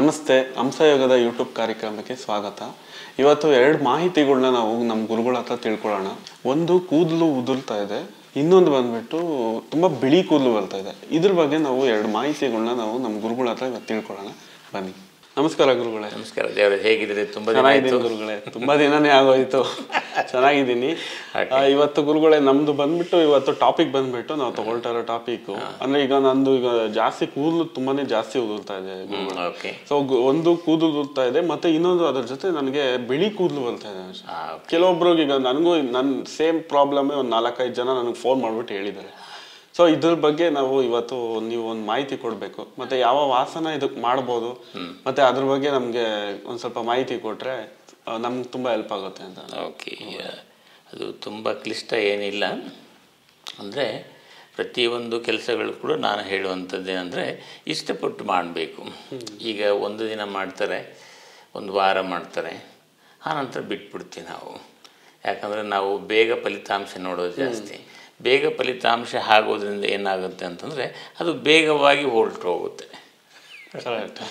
ನಮಸ್ತೆ ಹಂಸಯೋಗದ ಯೂಟ್ಯೂಬ್ ಕಾರ್ಯಕ್ರಮಕ್ಕೆ ಸ್ವಾಗತ ಇವತ್ತು ಎರಡು ಮಾಹಿತಿಗಳನ್ನ ನಾವು ನಮ್ಮ ಗುರುಗಳ ಹತ್ರ ತಿಳ್ಕೊಳ್ಳೋಣ ಒಂದು ಕೂದಲು ಉದುರ್ತಾ ಇದೆ ಇನ್ನೊಂದು ಬಂದ್ಬಿಟ್ಟು ತುಂಬಾ ಬಿಳಿ ಕೂದಲು ಬರ್ತಾ ಇದೆ ಇದ್ರ ಬಗ್ಗೆ ನಾವು ಎರಡು ಮಾಹಿತಿಗಳನ್ನ ನಾವು ನಮ್ಮ ಗುರುಗಳ ಹತ್ರ ಇವತ್ತು ತಿಳ್ಕೊಳ್ಳೋಣ ಬನ್ನಿ ನಮಸ್ಕಾರ ಗುರುಗಳೇ ನಮಸ್ಕಾರ ದೇವರ ಹೇಗಿದ್ರೆ ತುಂಬಾ ದಿನ ಚೆನ್ನಾಗಿದ್ದೀನಿ ಆಯ್ತು ಗುರುಗಳೇ ತುಂಬಾ ದಿನನೇ ಆಗೋಯ್ತು ಚೆನ್ನಾಗಿದ್ದೀನಿ ಆ, ಇವತ್ತು ಗುರುಗಳೇ ನಮ್ದು ಬಂದ್ಬಿಟ್ಟು ಇವತ್ತು ಟಾಪಿಕ್ ಬಂದ್ಬಿಟ್ಟು ನಾವು ತಗೊಳ್ತಾ ಇರೋ ಟಾಪಿಕ್ ಅಂದ್ರೆ ಈಗ ನಂದು ಈಗ ಜಾಸ್ತಿ ಕೂದಲು ತುಂಬಾನೇ ಜಾಸ್ತಿ ಉದುರ್ತಾ ಇದೆ ಗುರುಗಳೇ ಓಕೆ ಸೊ ಒಂದು ಕೂದಲು ಉದುರ್ತಾ ಇದೆ ಮತ್ತೆ ಇನ್ನೊಂದು ಅದ್ರ ಜೊತೆ ನನಗೆ ಬಿಳಿ ಕೂದಲು ಬರ್ತಾ ಇದೆ ಕೆಲವೊಬ್ರಿಗೆ ಈಗ ನನಗೂ ನನ್ನ ಸೇಮ್ ಪ್ರಾಬ್ಲಮ್ ಒಂದು ನಾಲ್ಕೈದು ಜನ ನನಗೆ ಫೋನ್ ಮಾಡ್ಬಿಟ್ಟು ಹೇಳಿದ್ದಾರೆ ಸೊ ಇದ್ರ ಬಗ್ಗೆ ನಾವು ಇವತ್ತು ನೀವು ಒಂದು ಮಾಹಿತಿ ಕೊಡಬೇಕು ಮತ್ತೆ ಯಾವ ವಾಸನ ಇದಕ್ಕೆ ಮಾಡ್ಬೋದು ಮತ್ತೆ ಅದ್ರ ಬಗ್ಗೆ ನಮಗೆ ಒಂದು ಸ್ವಲ್ಪ ಮಾಹಿತಿ ಕೊಟ್ರೆ ಆ, ನಮ್ಗೆ ತುಂಬಾ ಹೆಲ್ಪ್ ಆಗುತ್ತೆ ಅಂತ ಓಕೆ ಅದು ತುಂಬ ಕ್ಲಿಷ್ಟ ಏನಿಲ್ಲ ಅಂದರೆ ಪ್ರತಿಯೊಂದು ಕೆಲಸಗಳು ಕೂಡ ನಾನು ಹೇಳುವಂಥದ್ದೇನೆಂದರೆ ಇಷ್ಟಪಟ್ಟು ಮಾಡಬೇಕು ಈಗ ಒಂದು ದಿನ ಮಾಡ್ತಾರೆ ಒಂದು ವಾರ ಮಾಡ್ತಾರೆ ಆನಂತರ ಬಿಟ್ಬಿಡ್ತೀವಿ ನಾವು ಯಾಕಂದರೆ ನಾವು ಬೇಗ ಫಲಿತಾಂಶ ನೋಡೋದು ಜಾಸ್ತಿ ಬೇಗ ಫಲಿತಾಂಶ ಆಗೋದ್ರಿಂದ ಏನಾಗುತ್ತೆ ಅಂತಂದರೆ ಅದು ಬೇಗವಾಗಿ ಹೊರಟು ಹೋಗುತ್ತೆ ಕರೆಕ್ಟ್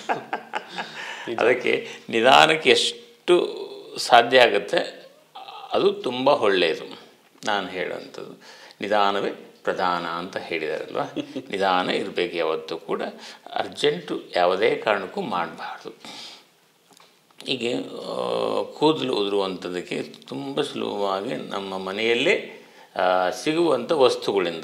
ಅದಕ್ಕೆ ನಿಧಾನಕ್ಕೆ ಎಷ್ಟು ಸಾಧ್ಯ ಆಗುತ್ತೆ ಅದು ತುಂಬ ಒಳ್ಳೆಯದು ನಾನು ಹೇಳುವಂಥದ್ದು ನಿಧಾನವೇ ಪ್ರಧಾನ ಅಂತ ಹೇಳಿದಾರಲ್ವ ನಿಧಾನ ಇರಬೇಕು ಯಾವತ್ತೂ ಕೂಡ ಅರ್ಜೆಂಟು ಯಾವುದೇ ಕಾರಣಕ್ಕೂ ಮಾಡಬಾರ್ದು ಹೀಗೆ ಆ, ಕೂದಲು ಉದುರುವಂಥದ್ದಕ್ಕೆ ತುಂಬ ಸುಲಭವಾಗಿ ನಮ್ಮ ಮನೆಯಲ್ಲೇ ಆ, ಸಿಗುವಂಥ ವಸ್ತುಗಳಿಂದ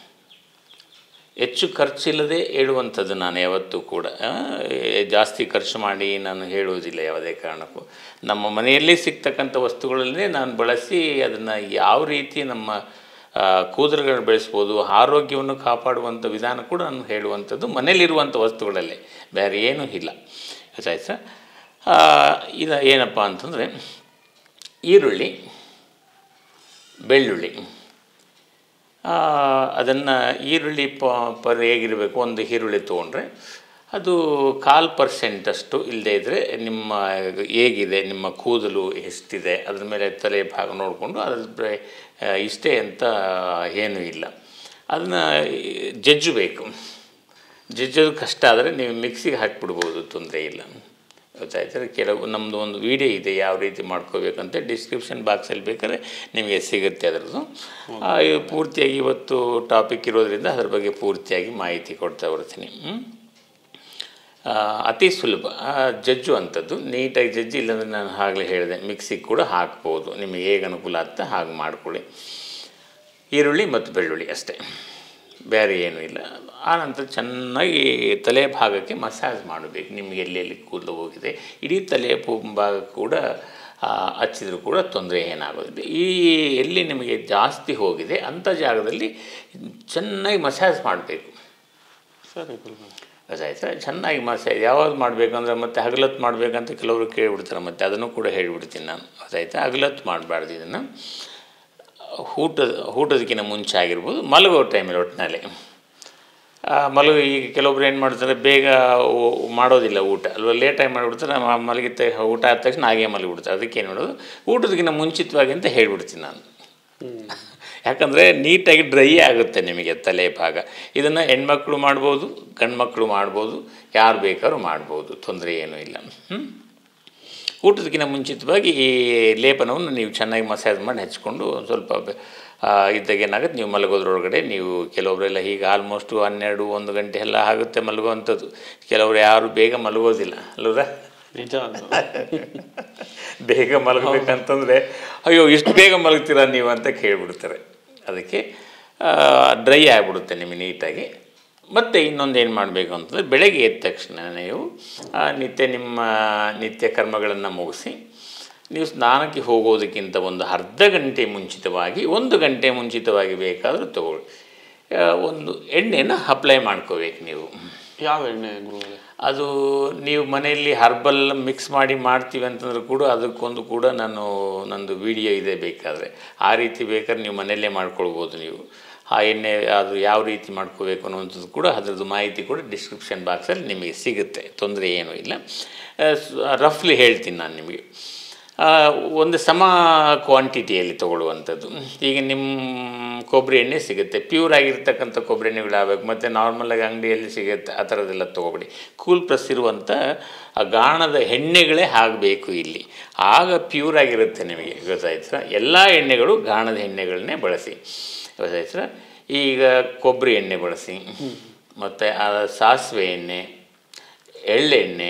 ಹೆಚ್ಚು ಖರ್ಚಿಲ್ಲದೆ ಹೇಳುವಂಥದ್ದು ನಾನು ಯಾವತ್ತೂ ಕೂಡ ಆ, ಏ, ಜಾಸ್ತಿ ಖರ್ಚು ಮಾಡಿ ನಾನು ಹೇಳುವುದಿಲ್ಲ ಯಾವುದೇ ಕಾರಣಕ್ಕೂ ನಮ್ಮ ಮನೆಯಲ್ಲೇ ಸಿಗ್ತಕ್ಕಂಥ ವಸ್ತುಗಳನ್ನೇ ನಾನು ಬಳಸಿ ಅದನ್ನು ಯಾವ ರೀತಿ ನಮ್ಮ ಆ, ಕೂದಲುಗಳನ್ನು ಬೆಳೆಸ್ಬೋದು ಆರೋಗ್ಯವನ್ನು ಕಾಪಾಡುವಂಥ ವಿಧಾನ ಕೂಡ ನಾನು ಹೇಳುವಂಥದ್ದು ಮನೇಲಿರುವಂಥ ವಸ್ತುಗಳಲ್ಲೇ ಬೇರೆ ಏನೂ ಇಲ್ಲ ಗೊತ್ತಾಯ್ತಾ ಆ, ಇದು ಏನಪ್ಪ ಅಂತಂದರೆ ಈರುಳ್ಳಿ ಬೆಳ್ಳುಳ್ಳಿ ಅದನ್ನು ಈರುಳ್ಳಿ ಪ ಪರ್ ಹೇಗಿರಬೇಕು ಒಂದು ಈರುಳ್ಳಿ ತೊಗೊಂಡ್ರೆ ಅದು ಕಾಲು ಪರ್ಸೆಂಟಷ್ಟು ಇಲ್ಲದೇ ಇದ್ದರೆ ನಿಮ್ಮ ಹೇಗಿದೆ ನಿಮ್ಮ ಕೂದಲು ಎಷ್ಟಿದೆ ಅದ್ರ ಮೇಲೆ ತಲೆ ಭಾಗ ನೋಡಿಕೊಂಡು ಅದ್ರ ಬೆ- ಆ, ಇಷ್ಟೇ ಅಂತ ಏನೂ ಇಲ್ಲ ಅದನ್ನು ಜಜ್ಜಬೇಕು ಜಜ್ಜೋದು ಕಷ್ಟ ಆದರೆ ನೀವು ಮಿಕ್ಸಿಗೆ ಹಾಕಿಬಿಡ್ಬೋದು ತೊಂದರೆ ಇಲ್ಲ ಗೊತ್ತಾಯ್ತಾರೆ ಕೆಲವು ನಮ್ಮದು ಒಂದು ವಿಡಿಯೋ ಇದೆ ಯಾವ ರೀತಿ ಮಾಡ್ಕೋಬೇಕಂತ ಡಿಸ್ಕ್ರಿಪ್ಷನ್ ಬಾಕ್ಸಲ್ಲಿ ಬೇಕಾದ್ರೆ ನಿಮಗೆ ಸಿಗುತ್ತೆ ಅದರದ್ದು ಆ, ಇವು ಪೂರ್ತಿಯಾಗಿ ಇವತ್ತು ಟಾಪಿಕ್ ಇರೋದ್ರಿಂದ ಅದ್ರ ಬಗ್ಗೆ ಪೂರ್ತಿಯಾಗಿ ಮಾಹಿತಿ ಕೊಡ್ತಾ ಬರ್ತೀನಿ ಹ್ಮ್? ಆ, ಅತಿ ಸುಲಭ ಆ, ಜಜ್ಜು ಅಂಥದ್ದು ನೀಟಾಗಿ ಜಜ್ಜಿ ಇಲ್ಲಾಂದರೆ ನಾನು ಆಗಲೇ ಹೇಳಿದೆ ಮಿಕ್ಸಿಗೆ ಕೂಡ ಹಾಕ್ಬೋದು ನಿಮಗೆ ಹೇಗೆ ಅನುಕೂಲ ಆಗ್ತಾ ಹಾಗೆ ಮಾಡ್ಕೊಳ್ಳಿ ಈರುಳ್ಳಿ ಮತ್ತು ಬೆಳ್ಳುಳ್ಳಿ ಅಷ್ಟೇ ಬೇರೆ ಏನೂ ಇಲ್ಲ ಆನಂತರ ಚೆನ್ನಾಗಿ ತಲೆ ಭಾಗಕ್ಕೆ ಮಸಾಜ್ ಮಾಡಬೇಕು ನಿಮಗೆ ಎಲ್ಲೆಲ್ಲಿ ಕೂದಲು ಹೋಗಿದೆ ಇಡೀ ತಲೆ ಪು- ಭಾಗ ಕೂಡ ಆ, ಹಚ್ಚಿದರೂ ಕೂಡ ತೊಂದರೆ ಏನಾಗೋದಿಲ್ಲ ಈ ಎಲ್ಲಿ ನಿಮಗೆ ಜಾಸ್ತಿ ಹೋಗಿದೆ ಅಂಥ ಜಾಗದಲ್ಲಿ ಚೆನ್ನಾಗಿ ಮಸಾಜ್ ಮಾಡಬೇಕು ಸರಿ ಗುರುಗಳೇ ಗೊತ್ತಾಯ್ತಾ ಚೆನ್ನಾಗಿ ಮಸಾಜ್ ಯಾವಾಗ ಮಾಡಬೇಕಂದ್ರೆ ಮತ್ತೆ ಹಗಲತ್ತು ಮಾಡಬೇಕಂತ ಕೆಲವರು ಕೇಳಿಬಿಡ್ತಾರೆ ಮತ್ತು ಅದನ್ನು ಕೂಡ ಹೇಳಿಬಿಡ್ತೀನಿ ನಾನು ಗೊತ್ತಾಯ್ತಾ ಹಗಲತ್ತು ಮಾಡಬಾರ್ದು ಇದನ್ನು ಊಟದ ಊಟದಕ್ಕಿಂತ ಮುಂಚೆ ಆಗಿರ್ಬೋದು ಮಲಗೋ ಟೈಮಲ್ಲಿ ಒಟ್ಟಿನಲ್ಲಿ ಮಲಗು ಈಗ ಕೆಲವೊಬ್ರು ಏನು ಮಾಡ್ತಾರೆ ಬೇಗ ಓ- ಮಾಡೋದಿಲ್ಲ ಊಟ ಅಲ್ವಾ ಲೇಟಾಗಿ ಮಾಡಿಬಿಡ್ತಾರೆ ಮ- ಮಲಗಿದ ಊಟ ಆದ ತಕ್ಷಣ ಹಾಗೆ ಮಲಗಿಬಿಡ್ತಾರೆ ಅದಕ್ಕೆ ಏನು ಮಾಡೋದು ಊಟದಕ್ಕಿಂತ ಮುಂಚಿತವಾಗಿ ಅಂತ ಹೇಳ್ಬಿಡ್ತೀನಿ ನಾನು ಯಾಕಂದರೆ ನೀಟಾಗಿ ಡ್ರೈ ಆಗುತ್ತೆ ನಿಮಗೆ ತಲೆ ಭಾಗ ಇದನ್ನು ಹೆಣ್ಮಕ್ಳು ಮಾಡ್ಬೋದು ಗಂಡ್ಮಕ್ಳು ಮಾಡ್ಬೋದು ಯಾರು ಬೇಕಾದ್ರೂ ಮಾಡ್ಬೋದು ತೊಂದರೆ ಏನೂ ಇಲ್ಲ ಹ್ಮ್? ಊಟದಕ್ಕಿಂತ ಮುಂಚಿತವಾಗಿ ಈ ಲೇಪನವನ್ನು ನೀವು ಚೆನ್ನಾಗಿ ಮಸಾಜ್ ಮಾಡಿ ಹಚ್ಕೊಂಡು ಒಂದು ಸ್ವಲ್ಪ ಬೆ- ಆ, ಇದ್ದಾಗ ಏನಾಗುತ್ತೆ ನೀವು ಮಲಗೋದ್ರೊಳಗಡೆ ನೀವು ಕೆಲವರೆಲ್ಲ ಈಗ ಆಲ್ಮೋಸ್ಟು ಹನ್ನೆರಡು ಒಂದು ಗಂಟೆ ಎಲ್ಲ ಆಗುತ್ತೆ ಮಲಗುವಂಥದ್ದು ಕೆಲವರು ಯಾರು ಬೇಗ ಮಲಗೋದಿಲ್ಲ ಅಲ್ವರಾ ನಿಜ ಅದು ಬೇಗ ಮಲಗಬೇಕಂತಂದರೆ ಅಯ್ಯೋ ಇಷ್ಟು ಬೇಗ ಮಲಗ್ತೀರಾ ನೀವು ಅಂತ ಕೇಳಿಬಿಡ್ತಾರೆ ಅದಕ್ಕೆ ಡ್ರೈ ಆಗಿಬಿಡುತ್ತೆ ನಿಮಗೆ ನೀಟಾಗಿ ಮತ್ತು ಇನ್ನೊಂದು ಏನು ಮಾಡಬೇಕು ಅಂತಂದರೆ ಬೆಳಗ್ಗೆ ಎದ್ದ ತಕ್ಷಣ ನೀವು ಆ, ನಿತ್ಯ ನಿಮ್ಮ ನಿತ್ಯ ಕರ್ಮಗಳನ್ನು ಮುಗಿಸಿ ನೀವು ಸ್ನಾನಕ್ಕೆ ಹೋಗೋದಕ್ಕಿಂತ ಒಂದು ಅರ್ಧ ಗಂಟೆ ಮುಂಚಿತವಾಗಿ ಒಂದು ಗಂಟೆ ಮುಂಚಿತವಾಗಿ ಬೇಕಾದರೂ ತಗೊಳ್ಳಿ ಆ, ಒಂದು ಎಣ್ಣೆನ ಅಪ್ಲೈ ಮಾಡ್ಕೋಬೇಕು ನೀವು ಯಾವ ಎಣ್ಣೆ ಗುರುಗಳೇ ಅದು ನೀವು ಮನೆಯಲ್ಲಿ ಹರ್ಬಲ್ ಮಿಕ್ಸ್ ಮಾಡಿ ಮಾಡ್ತೀವಿ ಅಂತಂದ್ರೆ ಕೂಡ ಅದಕ್ಕೊಂದು ಕೂಡ ನಾನು ನಂದು ವಿಡಿಯೋ ಇದೆ ಬೇಕಾದರೆ ಆ ರೀತಿ ಬೇಕಾದ್ರೆ ನೀವು ಮನೆಯಲ್ಲೇ ಮಾಡ್ಕೊಳ್ಬೋದು ನೀವು ಆ ಎಣ್ಣೆ ಅದು ಯಾವ ರೀತಿ ಮಾಡ್ಕೋಬೇಕು ಅನ್ನುವಂಥದ್ದು ಕೂಡ ಅದರದ್ದು ಮಾಹಿತಿ ಕೂಡ ಡಿಸ್ಕ್ರಿಪ್ಷನ್ ಬಾಕ್ಸಲ್ಲಿ ನಿಮಗೆ ಸಿಗುತ್ತೆ ತೊಂದರೆ ಏನೂ ಇಲ್ಲ ರಫ್ಲಿ ಹೇಳ್ತೀನಿ ನಾನು ನಿಮಗೆ ಆ, ಒಂದು ಸಮ ಕ್ವಾಂಟಿಟಿಯಲ್ಲಿ ತಗೊಳ್ಳುವಂಥದ್ದು ಈಗ ನಿಮ್ಮ ಕೊಬ್ಬರಿ ಎಣ್ಣೆ ಸಿಗುತ್ತೆ ಪ್ಯೂರ್ ಆಗಿರ್ತಕ್ಕಂಥ ಕೊಬ್ಬರಿ ಎಣ್ಣೆಗಳು ಆಗಬೇಕು ಮತ್ತು ನಾರ್ಮಲಾಗಿ ಅಂಗಡಿಯಲ್ಲಿ ಸಿಗುತ್ತೆ ಆ ಥರದ್ದೆಲ್ಲ ತೊಗೊಬೇಡಿ ಕೂಲ್ ಪ್ರೆಸ್ ಇರುವಂಥ ಆ ಗಾಣದ ಎಣ್ಣೆಗಳೇ ಆಗಬೇಕು ಇಲ್ಲಿ ಆಗ ಪ್ಯೂರ್ ಆಗಿರುತ್ತೆ ನಿಮಗೆ ಗೊತ್ತಾಯ್ತಾ ಎಲ್ಲ ಎಣ್ಣೆಗಳು ಗಾಣದ ಎಣ್ಣೆಗಳನ್ನೇ ಬಳಸಿ ಗೊತ್ತಾಯ್ತಾ ಈಗ ಕೊಬ್ಬರಿ ಎಣ್ಣೆ ಬಳಸಿ ಮತ್ತು ಆ ಸಾಸಿವೆ ಎಣ್ಣೆ ಎಳ್ಳೆಣ್ಣೆ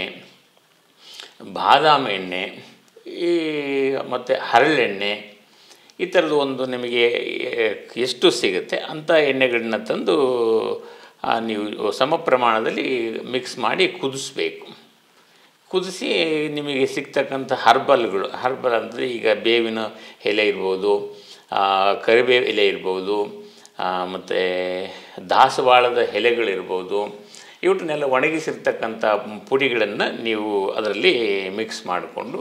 ಬಾದಾಮಿ ಎಣ್ಣೆ ಈ ಮತ್ತು ಹರಳೆಣ್ಣೆ ಈ ಥರದ್ದು ಒಂದು ನಿಮಗೆ ಎಷ್ಟು ಸಿಗುತ್ತೆ ಅಂಥ ಎಣ್ಣೆಗಳನ್ನ ತಂದು ಆ, ನೀವು ಸಮ ಪ್ರಮಾಣದಲ್ಲಿ ಮಿಕ್ಸ್ ಮಾಡಿ ಕುದಿಸ್ಬೇಕು ಕುದಿಸಿ ನಿಮಗೆ ಸಿಗ್ತಕ್ಕಂಥ ಹರ್ಬಲ್ಗಳು ಹರ್ಬಲ್ ಅಂದರೆ ಈಗ ಬೇವಿನ ಎಲೆ ಇರ್ಬೋದು ಆ, ಕರಿಬೇವು ಎಲೆ ಇರ್ಬೋದು ಮತ್ತು ದಾಸವಾಳದ ಎಲೆಗಳಿರ್ಬೋದು ಇವಟ್ಟನ್ನೆಲ್ಲ ಒಣಗಿಸಿರ್ತಕ್ಕಂಥ ಪುಡಿಗಳನ್ನು ನೀವು ಅದರಲ್ಲಿ ಮಿಕ್ಸ್ ಮಾಡಿಕೊಂಡು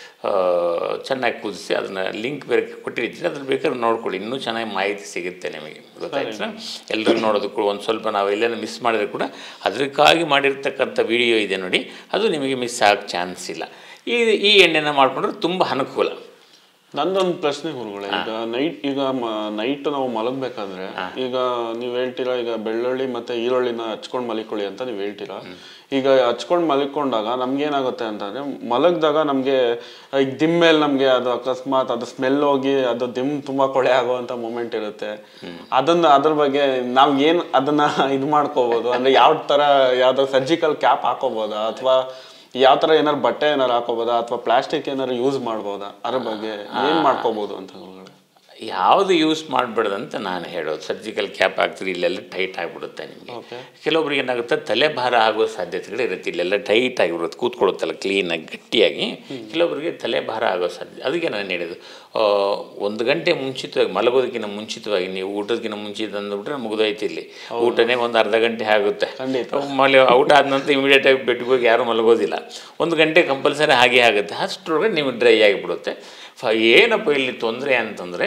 ಚೆನ್ನಾಗಿ ಕುದಿಸಿ ಅದನ್ನು ಲಿಂಕ್ ಬೇರೆ ಕೊಟ್ಟಿರ್ತೀನಿ ಅದ್ರ ಬೇಕಾದ್ರೆ ನೋಡ್ಕೊಳ್ಳಿ ಇನ್ನೂ ಚೆನ್ನಾಗಿ ಮಾಹಿತಿ ಸಿಗುತ್ತೆ ನಿಮಗೆ ಗೊತ್ತಾಯ್ತಾ ಎಲ್ಲರೂ ನೋಡೋದಕ್ಕೂ ಒಂದು ಸ್ವಲ್ಪ ನಾವು ಎಲ್ಲೇನೋ ಮಿಸ್ ಮಾಡಿದ್ರೆ ಕೂಡ ಅದಕ್ಕಾಗಿ ಮಾಡಿರ್ತಕ್ಕಂಥ ವಿಡಿಯೋ ಇದೆ ನೋಡಿ ಅದು ನಿಮಗೆ ಮಿಸ್ ಆಗೋ ಚಾನ್ಸ್ ಇಲ್ಲ ಈ ಈ ಎಣ್ಣೆನ ಮಾಡಿಕೊಂಡ್ರೆ ತುಂಬ ಅನುಕೂಲ ನಂದೊಂದು ಪ್ರಶ್ನೆ ಗುರುಗಳೇ ಈಗ ನೈಟ್ ಈಗ ನೈಟ್ ನಾವು ಮಲಗಬೇಕಾದ್ರೆ ಈಗ ನೀವು ಹೇಳ್ತೀರಾ ಈಗ ಬೆಳ್ಳುಳ್ಳಿ ಮತ್ತೆ ಈರುಳ್ಳಿನ ಹಚ್ಕೊಂಡು ಮಲಿಕೊಳ್ಳಿ ಅಂತ ನೀವು ಹೇಳ್ತೀರಾ ಈಗ ಹಚ್ಕೊಂಡು ಮಲಿಕೊಂಡಾಗ ನಮ್ಗೆ ಏನಾಗುತ್ತೆ ಅಂತಂದ್ರೆ ಮಲಗಿದಾಗ ನಮ್ಗೆ ಈಗ ದಿಮ್ ಮೇಲೆ ನಮ್ಗೆ ಅದು ಅಕಸ್ಮಾತ್ ಅದು ಸ್ಮೆಲ್ ಹೋಗಿ ಅದು ದಿಮ್ ತುಂಬಾ ಕೊಳೆ ಆಗುವಂತ ಮೂಮೆಂಟ್ ಇರುತ್ತೆ ಅದನ್ನ ಅದ್ರ ಬಗ್ಗೆ ನಾವ್ ಏನ್ ಅದನ್ನ ಇದು ಮಾಡ್ಕೋಬಹುದು ಅಂದ್ರೆ ಯಾವ ತರ ಯಾವ್ದಾದ್ರು ಸರ್ಜಿಕಲ್ ಕ್ಯಾಪ್ ಹಾಕೋಬೋದಾ ಅಥವಾ ಯಾವ ತರ ಏನಾರು ಬಟ್ಟೆ ಏನಾರು ಹಾಕೋಬೋದಾ ಅಥವಾ ಪ್ಲಾಸ್ಟಿಕ್ ಏನಾರು ಯೂಸ್ ಮಾಡ್ಬೋದಾ ಅದ್ರ ಬಗ್ಗೆ ಏನ್ ಮಾಡ್ಕೋಬಹುದು ಅಂತ ಗುರುಗಳೇ? ಯಾವುದು ಯೂಸ್ ಮಾಡಬೇಡ್ದಂತ ನಾನು ಹೇಳೋದು ಸರ್ಜಿಕಲ್ ಕ್ಯಾಪ್ ಹಾಕ್ತೀರಿ ಇಲ್ಲೆಲ್ಲ ಟೈಟ್ ಆಗಿಬಿಡುತ್ತೆ ನಿಮಗೆ Okay. ಕೆಲವೊಬ್ರಿಗೆ ಏನಾಗುತ್ತೆ ತಲೆ ಭಾರ ಆಗೋ ಸಾಧ್ಯತೆಗಳು ಇರುತ್ತೆ ಇಲ್ಲೆಲ್ಲ ಟೈಟ್ ಆಗಿಬಿಡುತ್ತೆ ಕೂತ್ಕೊಳ್ಳುತ್ತಲ್ಲ ಕ್ಲೀನಾಗಿ ಗಟ್ಟಿಯಾಗಿ ಕೆಲವೊಬ್ಬರಿಗೆ ತಲೆ ಭಾರ ಆಗೋ ಸಾಧ್ಯತೆ ಅದಕ್ಕೆ ನಾನು ಹೇಳಿದ್ದು ಆ, ಒಂದು ಗಂಟೆ ಮುಂಚಿತವಾಗಿ ಮಲಗೋದಕ್ಕಿಂತ ಮುಂಚಿತವಾಗಿ ನೀವು ಊಟದಕ್ಕಿಂತ ಮುಂಚಿತ ಅಂದ್ಬಿಟ್ರೆ ಮುಗಿದೋಯ್ತು ಇಲ್ಲಿ ಊಟನೇ ಒಂದು ಅರ್ಧ ಗಂಟೆ ಆಗುತ್ತೆ ಖಂಡಿತ. ಮಲೆ ಔಟ್ ಆದ ನಂತರ ಇಮಿಡಿಯೇಟಾಗಿ ಬೆಡ್ಗೆ ಹೋಗಿ ಯಾರೂ ಮಲಗೋದಿಲ್ಲ ಒಂದು ಗಂಟೆ ಕಂಪಲ್ಸರಿ ಹಾಗೆ ಆಗುತ್ತೆ ಅಷ್ಟರೊಳಗೆ ನೀವು ಡ್ರೈ ಆಗಿಬಿಡುತ್ತೆ ಫ ಏನಪ್ಪ ಇಲ್ಲಿ ತೊಂದರೆ ಅಂತಂದರೆ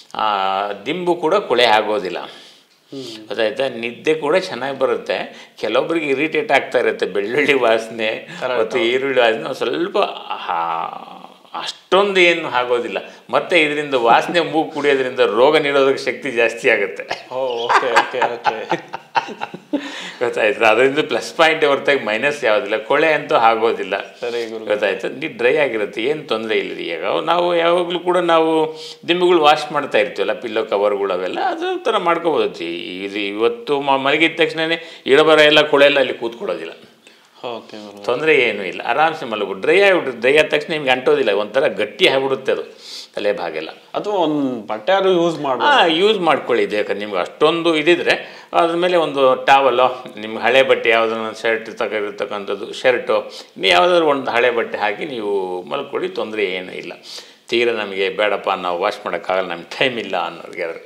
ದಿಂಬು ಕೂಡ ಕೊಳೆ ಆಗೋದಿಲ್ಲ ಗೊತ್ತಾಯ್ತಾ ನಿದ್ದೆ ಕೂಡ ಚೆನ್ನಾಗಿ ಬರುತ್ತೆ ಕೆಲವೊಬ್ರಿಗೆ ಇರಿಟೇಟ್ ಆಗ್ತಾ ಇರುತ್ತೆ ಬೆಳ್ಳುಳ್ಳಿ ವಾಸನೆ ಮತ್ತು ಈರುಳ್ಳಿ ವಾಸನೆ ಒಂದ್ ಸ್ವಲ್ಪ ಆ, ಅಷ್ಟೊಂದು ಏನು ಆಗೋದಿಲ್ಲ ಮತ್ತೆ ಇದರಿಂದ ವಾಸನೆ ಮೂಗು ಕುಡಿಯೋದ್ರಿಂದ ರೋಗ ನಿರೋಧಕ ಶಕ್ತಿ ಜಾಸ್ತಿ ಆಗುತ್ತೆ ಓ ಓಕೆ ಓಕೆ ಓಕೆ ಗೊತ್ತಾಯ್ತು ಅದರಿಂದ ಪ್ಲಸ್ ಪಾಯಿಂಟ್ ಹೊರತಾಗಿ ಮೈನಸ್ ಯಾವುದಿಲ್ಲ ಕೊಳೆ ಅಂತೂ ಆಗೋದಿಲ್ಲ ಸರಿ ಗುರು ಗೊತ್ತಾಯ್ತು ನೀ ಡ್ರೈ ಆಗಿರುತ್ತೆ ಏನು ತೊಂದರೆ ಇಲ್ಲ ರೀ ಈಗ ನಾವು ಯಾವಾಗಲೂ ಕೂಡ ನಾವು ದಿಂಬುಗಳು ವಾಶ್ ಮಾಡ್ತಾ ಇರ್ತೀವಲ್ಲ ಪಿಲ್ಲೋ ಕವರ್ಗಳು ಅವೆಲ್ಲ ಅದು ಥರ ಮಾಡ್ಕೋಬೋದು ಇದು ಇವತ್ತು ಮ- ಮಲಗಿದ ತಕ್ಷಣವೇ ಇಡಬರ ಎಲ್ಲ ಕೊಳೆ ಎಲ್ಲ ಅಲ್ಲಿ ಕೂತ್ಕೊಳ್ಳೋದಿಲ್ಲ ಓಕೆ ಗುರು ತೊಂದರೆ ಏನೂ ಇಲ್ಲ ಆರಾಮ್ಸೆ ಮಲಗು ಡ್ರೈ ಆಗಿಬಿಡುತ್ತೆ ಡ್ರೈ ಆದ ತಕ್ಷಣ ನಿಮ್ಗೆ ಅಂಟೋದಿಲ್ಲ ಒಂಥರ ಗಟ್ಟಿ ಆಗಿಬಿಡುತ್ತೆ ಅದು ತಲೆ ಭಾಗೆಲ್ಲ ಅಥವಾ ಒಂದ್ ಬಟ್ಟೆ ಯಾರು ಯೂಸ್ ಮಾಡ್ಬೋದು ಹಾಂ ಯೂಸ್ ಮಾಡ್ಕೊಳ್ಳಿ ಇದು ಯಾಕಂದ್ರೆ ನಿಮ್ಗೆ ಅಷ್ಟೊಂದು ಇದಿದ್ರೆ ಅದ್ರ ಮೇಲೆ ಒಂದು ಟಾವಲ್ಲೋ ನಿಮ್ಗೆ ಹಳೆ ಬಟ್ಟೆ ಯಾವುದನ್ನ ಶರ್ಟ್ ತಗೊಂಡಿರ್ತಕ್ಕಂಥದ್ದು ಶರ್ಟು ನೀವು ಯಾವುದಾದ್ರು ಒಂದು ಹಳೆ ಬಟ್ಟೆ ಹಾಕಿ ನೀವು ಮಲ್ಕೊಳ್ಳಿ ತೊಂದರೆ ಏನೂ ಇಲ್ಲ ತೀರ ನಮಗೆ ಬೇಡಪ್ಪ ನಾವು ವಾಶ್ ಮಾಡೋಕ್ಕಾಗಲ್ಲ ನಮ್ಗೆ ಟೈಮ್ ಇಲ್ಲ ಅನ್ನೋರಿಗೆ ಆದ್ರೆ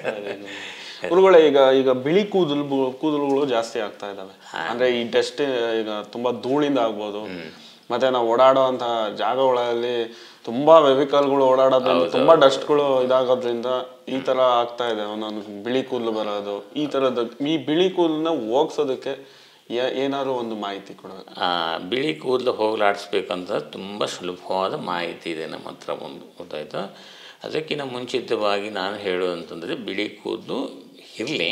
ಗುರುಗಳೇ ಈಗ ಈಗ ಬಿಳಿ ಕೂದಲು ಕೂದಲುಗಳು ಜಾಸ್ತಿ ಆಗ್ತಾ ಇದಾವೆ ಅಂದ್ರೆ ಈ ಡಸ್ಟ್ ಈಗ ತುಂಬಾ ಧೂಳಿಂದ ಆಗ್ಬೋದು ಮತ್ತೆ ನಾವು ಓಡಾಡೋ ಅಂತ ಜಾಗಗಳಲ್ಲಿ ತುಂಬಾ ವೆಹಿಕಲ್ಗಳು ಓಡಾಡೋದ್ರಿಂದ ತುಂಬಾ ಡಸ್ಟ್ಗಳು ಇದಾಗೋದ್ರಿಂದ ಈ ತರ ಆಗ್ತಾ ಇದೆ ಒಂದೊಂದು ಬಿಳಿ ಕೂದಲು ಬರೋದು ಈ ತರದ ಈ ಬಿಳಿ ಕೂದಲನ್ನ ಹೋಗ್ಸೋದಕ್ಕೆ ಏ- ಏನಾದ್ರು ಒಂದು ಮಾಹಿತಿ ಕೊಡಬೇಕು ಆ, ಬಿಳಿ ಕೂದಲು ಹೋಗಲಾಡಿಸ್ಬೇಕಂತ ತುಂಬ ಸುಲಭವಾದ ಮಾಹಿತಿ ಇದೆ ನಮ್ಮ ಹತ್ರ ಒಂದು ಗೊತ್ತಾಯ್ತಾ ಅದಕ್ಕಿಂತ ಮುಂಚಿತವಾಗಿ ನಾನು ಹೇಳೋದಂತಂದರೆ ಬಿಳಿ ಕೂದಲು ಇರಲಿ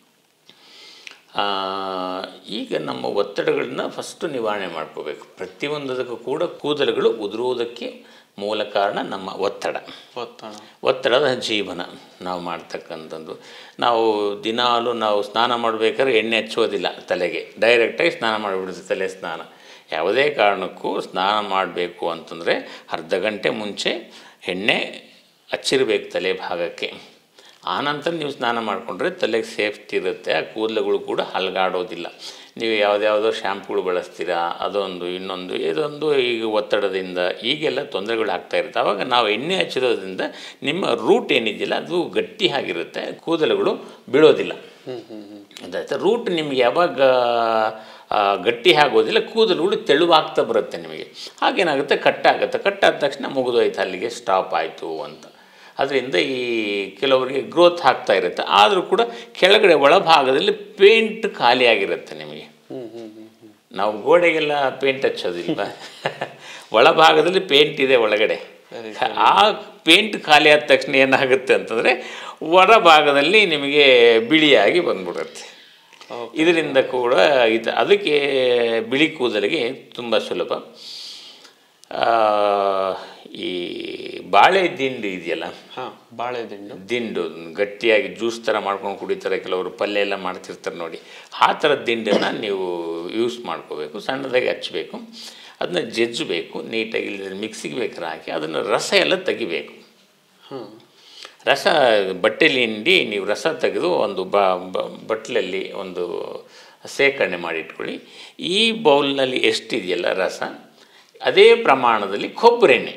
ಈಗ ನಮ್ಮ ಒತ್ತಡಗಳನ್ನ ಫಸ್ಟು ನಿವಾರಣೆ ಮಾಡ್ಕೋಬೇಕು ಪ್ರತಿಯೊಂದದಕ್ಕೂ ಕೂಡ ಕೂದಲುಗಳು ಉದುರುವುದಕ್ಕೆ ಮೂಲ ಕಾರಣ ನಮ್ಮ ಒತ್ತಡ ಒತ್ತಡ ಒತ್ತಡದ ಜೀವನ ನಾವು ಮಾಡ್ತಕ್ಕಂಥದ್ದು ನಾವು ದಿನಾಲೂ ನಾವು ಸ್ನಾನ ಮಾಡಬೇಕಾದ್ರೆ ಎಣ್ಣೆ ಹಚ್ಚೋದಿಲ್ಲ ತಲೆಗೆ ಡೈರೆಕ್ಟಾಗಿ ಸ್ನಾನ ಮಾಡಿಬಿಡುತ್ತೆ ತಲೆ ಸ್ನಾನ ಯಾವುದೇ ಕಾರಣಕ್ಕೂ ಸ್ನಾನ ಮಾಡಬೇಕು ಅಂತಂದರೆ ಅರ್ಧ ಗಂಟೆ ಮುಂಚೆ ಎಣ್ಣೆ ಹಚ್ಚಿರ್ಬೇಕು ತಲೆ ಭಾಗಕ್ಕೆ ಆನಂತರ ನೀವು ಸ್ನಾನ ಮಾಡಿಕೊಂಡ್ರೆ ತಲೆಗೆ ಸೇಫ್ಟಿ ಇರುತ್ತೆ ಆ ಕೂದಲುಗಳು ಕೂಡ ಹಲ್ಗಾಡೋದಿಲ್ಲ ನೀವು ಯಾವುದ್ಯಾವುದೋ ಶ್ಯಾಂಪುಗಳು ಬಳಸ್ತೀರಾ ಅದೊಂದು ಇನ್ನೊಂದು ಇದೊಂದು ಈಗ ಒತ್ತಡದಿಂದ ಈಗೆಲ್ಲ ತೊಂದರೆಗಳು ಆಗ್ತಾ ಇರುತ್ತೆ ಆವಾಗ ನಾವು ಎಣ್ಣೆ ಹಚ್ಚಿರೋದ್ರಿಂದ ನಿಮ್ಮ ರೂಟ್ ಏನಿದೆಯಲ್ಲ ಅದು ಗಟ್ಟಿ ಆಗಿರುತ್ತೆ ಕೂದಲುಗಳು ಬೀಳೋದಿಲ್ಲ ಅದಾಯ್ತಾ ರೂಟ್ ನಿಮ್ಗೆ ಯಾವಾಗ ಆ, ಗಟ್ಟಿ ಆಗೋದಿಲ್ಲ ಕೂದಲುಗಳು ತೆಳುವಾಗ್ತಾ ಬರುತ್ತೆ ನಿಮಗೆ ಹಾಗೇನಾಗುತ್ತೆ ಕಟ್ಟಾಗುತ್ತೆ ಕಟ್ಟಾದ ತಕ್ಷಣ ಮುಗಿದೋಯ್ತು ಅಲ್ಲಿಗೆ ಸ್ಟಾಪ್ ಆಯಿತು ಅಂತ ಅದರಿಂದ ಈ ಕೆಲವರಿಗೆ ಗ್ರೋತ್ ಆಗ್ತಾ ಇರುತ್ತೆ ಆದರೂ ಕೂಡ ಕೆಳಗಡೆ ಒಳಭಾಗದಲ್ಲಿ ಪೇಂಟ್ ಖಾಲಿಯಾಗಿರುತ್ತೆ ನಿಮಗೆ ನಾವು ಗೋಡೆಗೆಲ್ಲ ಪೇಂಟ್ ಹಚ್ಚೋದಿಲ್ವ ಒಳಭಾಗದಲ್ಲಿ ಪೇಂಟ್ ಇದೆ ಒಳಗಡೆ ಆ ಪೇಂಟ್ ಖಾಲಿ ಆದ ತಕ್ಷಣ ಏನಾಗುತ್ತೆ ಅಂತಂದರೆ ಹೊರ ಭಾಗದಲ್ಲಿ ನಿಮಗೆ ಬಿಳಿಯಾಗಿ ಬಂದ್ಬಿಡುತ್ತೆ ಇದರಿಂದ ಕೂಡ ಇದು ಅದಕ್ಕೆ ಬಿಳಿ ಕೂದಲಿಗೆ ತುಂಬ ಸುಲಭ ಆ, ಈ ಬಾಳೆ ದಿಂಡು ಇದೆಯಲ್ಲ ಹಾ ಬಾಳೆ ದಿಂಡು ದಿಂಡು ಗಟ್ಟಿಯಾಗಿ ಜ್ಯೂಸ್ ಥರ ಮಾಡ್ಕೊಂಡು ಕುಡಿತಾರೆ ಕೆಲವರು ಪಲ್ಯ ಎಲ್ಲ ಮಾಡ್ತಿರ್ತಾರೆ ನೋಡಿ ಆ ಥರದ ದಿಂಡನ್ನು ನೀವು ಯೂಸ್ ಮಾಡ್ಕೋಬೇಕು ಸಣ್ಣದಾಗಿ ಹಚ್ಚಬೇಕು ಅದನ್ನ ಜಜ್ಜಬೇಕು ನೀಟಾಗಿ ಇಲ್ಲಿ ಮಿಕ್ಸಿಗೆ ಬೇಕಾದ್ರೆ ಹಾಕಿ ಅದನ್ನು ರಸ ಎಲ್ಲ ತೆಗಿಬೇಕು ಹ್ಮ್ ರಸ ಬಟ್ಟೆಲಿ ಹಿಂಡಿ ನೀವು ರಸ ತೆಗೆದು ಒಂದು ಬ ಬ- ಬಟ್ಲಲ್ಲಿ ಒಂದು ಸೇಕರಣೆ ಮಾಡಿ ಇಟ್ಕೊಳ್ಳಿ ಈ ಬೌಲ್ನಲ್ಲಿ ಎಷ್ಟಿದೆಯಲ್ಲ ರಸ ಅದೇ ಪ್ರಮಾಣದಲ್ಲಿ ಕೊಬ್ಬರಿ ಎಣ್ಣೆ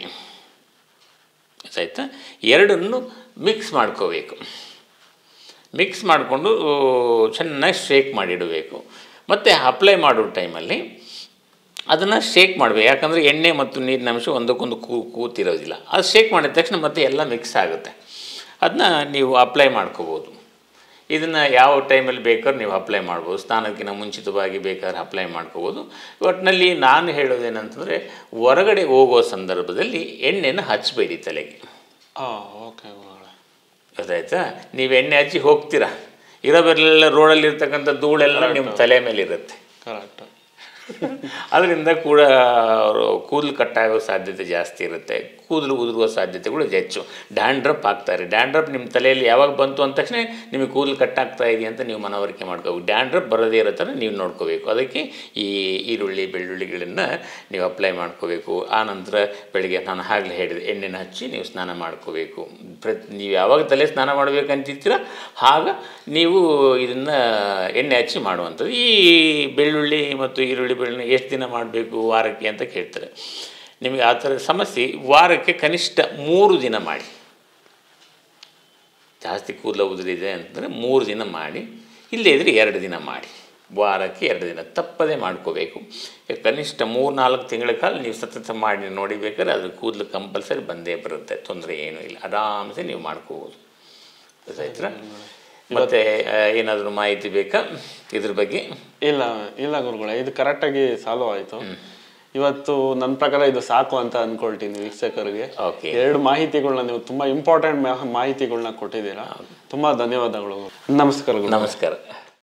ಆಯಿತಾ ಎರಡನ್ನು ಮಿಕ್ಸ್ ಮಾಡ್ಕೋಬೇಕು ಮಿಕ್ಸ್ ಮಾಡಿಕೊಂಡು ಚೆನ್ನಾಗಿ ಶೇಕ್ ಮಾಡಿಡಬೇಕು ಮತ್ತು ಅಪ್ಲೈ ಮಾಡೋ ಟೈಮಲ್ಲಿ ಅದನ್ನು ಶೇಕ್ ಮಾಡಬೇಕು ಯಾಕಂದರೆ ಎಣ್ಣೆ ಮತ್ತು ನೀರಿನ ಅಂಶ ಒಂದಕ್ಕೊಂದು ಕೂ ಕೂತಿರೋದಿಲ್ಲ ಅದು ಶೇಕ್ ಮಾಡಿದ ತಕ್ಷಣ ಮತ್ತೆ ಎಲ್ಲ ಮಿಕ್ಸ್ ಆಗುತ್ತೆ ಅದನ್ನ ನೀವು ಅಪ್ಲೈ ಮಾಡ್ಕೋಬೋದು ಇದನ್ನು ಯಾವ ಟೈಮಲ್ಲಿ ಬೇಕಾದ್ರೂ ನೀವು ಅಪ್ಲೈ ಮಾಡ್ಬೋದು ಸ್ನಾನಕ್ಕಿಂತ ಮುಂಚಿತವಾಗಿ ಬೇಕಾದ್ರೆ ಅಪ್ಲೈ ಮಾಡ್ಕೋಬೋದು ಒಟ್ಟಿನಲ್ಲಿ ನಾನು ಹೇಳೋದೇನಂತಂದರೆ ಹೊರಗಡೆ ಹೋಗೋ ಸಂದರ್ಭದಲ್ಲಿ ಎಣ್ಣೆನ ಹಚ್ಚಬೇಡಿ ತಲೆಗೆ ಆ ಓಕೆ ಗುರುಗಳೇ ಗೊತ್ತಾಯ್ತಾ ನೀವು ಎಣ್ಣೆ ಹಚ್ಚಿ ಹೋಗ್ತೀರಾ ಇರೋಬರೆಲ್ಲ ರೋಡಲ್ಲಿ ಇರ್ತಕ್ಕಂಥ ಧೂಳೆಲ್ಲ ನಿಮ್ಮ ತಲೆ ಮೇಲೆ ಇರುತ್ತೆ ಕರೆಕ್ಟ್ ಅದರಿಂದ ಕೂಡ ಕೂದಲು ಕಟ್ಟಾಗೋ ಸಾಧ್ಯತೆ ಜಾಸ್ತಿ ಇರುತ್ತೆ ಕೂದಲು ಉದುರುವ ಸಾಧ್ಯತೆಗಳು ಹೆಚ್ಚು ಡ್ಯಾಂಡ್ರಪ್ ಆಗ್ತಾರೆ ಡ್ಯಾಂಡ್ರಪ್ ನಿಮ್ಮ ತಲೆಯಲ್ಲಿ ಯಾವಾಗ ಬಂತು ಅಂದ ತಕ್ಷಣ ನಿಮಗೆ ಕೂದಲು ಕಟ್ಟಾಗ್ತಾ ಇದೆ ಅಂತ ನೀವು ಮನವರಿಕೆ ಮಾಡ್ಕೋಬೇಕು ಡ್ಯಾಂಡ್ರಪ್ ಬರೋದೇ ಇರೋ ಥರ ನೀವು ನೋಡ್ಕೋಬೇಕು ಅದಕ್ಕೆ ಈ ಈರುಳ್ಳಿ ಬೆಳ್ಳುಳ್ಳಿಗಳನ್ನು ನೀವು ಅಪ್ಲೈ ಮಾಡ್ಕೋಬೇಕು ಆನಂತರ ಬೆಳಿಗ್ಗೆ ನಾನು ಆಗಲೇ ಹೇಳಿದೆ ಎಣ್ಣೆನ ಹಚ್ಚಿ ನೀವು ಸ್ನಾನ ಮಾಡ್ಕೋಬೇಕು ಪ್ರತಿ ನೀವು ಯಾವಾಗ ತಲೆ ಸ್ನಾನ ಮಾಡಬೇಕಂತಿರ್ತೀರ ಆಗ ನೀವು ಇದನ್ನು ಎಣ್ಣೆ ಹಚ್ಚಿ ಮಾಡುವಂಥದ್ದು ಈ ಬೆಳ್ಳುಳ್ಳಿ ಮತ್ತು ಈರುಳ್ಳಿ ಬೆಳ್ಳುಳ್ಳಿ ಎಷ್ಟು ದಿನ ಮಾಡಬೇಕು ವಾರಕ್ಕೆ ಅಂತ ಕೇಳ್ತಾರೆ ನಿಮಗೆ ಆ ಥರದ ಸಮಸ್ಯೆ ವಾರಕ್ಕೆ ಕನಿಷ್ಠ ಮೂರು ದಿನ ಮಾಡಿ ಜಾಸ್ತಿ ಕೂದಲ ಉದುರಿದೆ ಅಂತಂದರೆ ಮೂರು ದಿನ ಮಾಡಿ ಇಲ್ಲದೇ ಇದ್ದರೆ ಎರಡು ದಿನ ಮಾಡಿ ವಾರಕ್ಕೆ ಎರಡು ದಿನ ತಪ್ಪದೇ ಮಾಡ್ಕೋಬೇಕು ಈಗ ಕನಿಷ್ಠ ಮೂರು ನಾಲ್ಕು ತಿಂಗಳ ಕಾಲ ನೀವು ಸತತ ಮಾಡಿ ನೋಡಿಬೇಕಾದ್ರೆ ಅದು ಕೂದಲು ಕಂಪಲ್ಸರಿ ಬಂದೇ ಬರುತ್ತೆ ತೊಂದರೆ ಏನೂ ಇಲ್ಲ ಆರಾಮ್ಸೆ ನೀವು ಮಾಡ್ಕೋಬೋದು ಗೊತ್ತಾಯ್ತಾ ಮತ್ತು ಏನಾದರೂ ಮಾಹಿತಿ ಬೇಕಾ ಇದ್ರ ಬಗ್ಗೆ ಇಲ್ಲ ಇಲ್ಲ ಗುರುಗಳೇ ಇದು ಕರೆಕ್ಟಾಗಿ ಸಾಲ್ವ್ ಆಯ್ತು ಇವತ್ತು ನನ್ನ ಪ್ರಕಾರ ಇದು ಸಾಕು ಅಂತ ಅನ್ಕೊಳ್ತೀನಿ ವೀಕ್ಷಕರಿಗೆ ಓಕೆ ಎರಡು ಮಾಹಿತಿಗಳನ್ನ ನೀವು ತುಂಬಾ ಇಂಪಾರ್ಟೆಂಟ್ ಮಾಹಿತಿಗಳನ್ನ ಕೊಟ್ಟಿದ್ದೀರಾ ತುಂಬಾ ಧನ್ಯವಾದಗಳು ನಮಸ್ಕಾರ ಗುರು ನಮಸ್ಕಾರ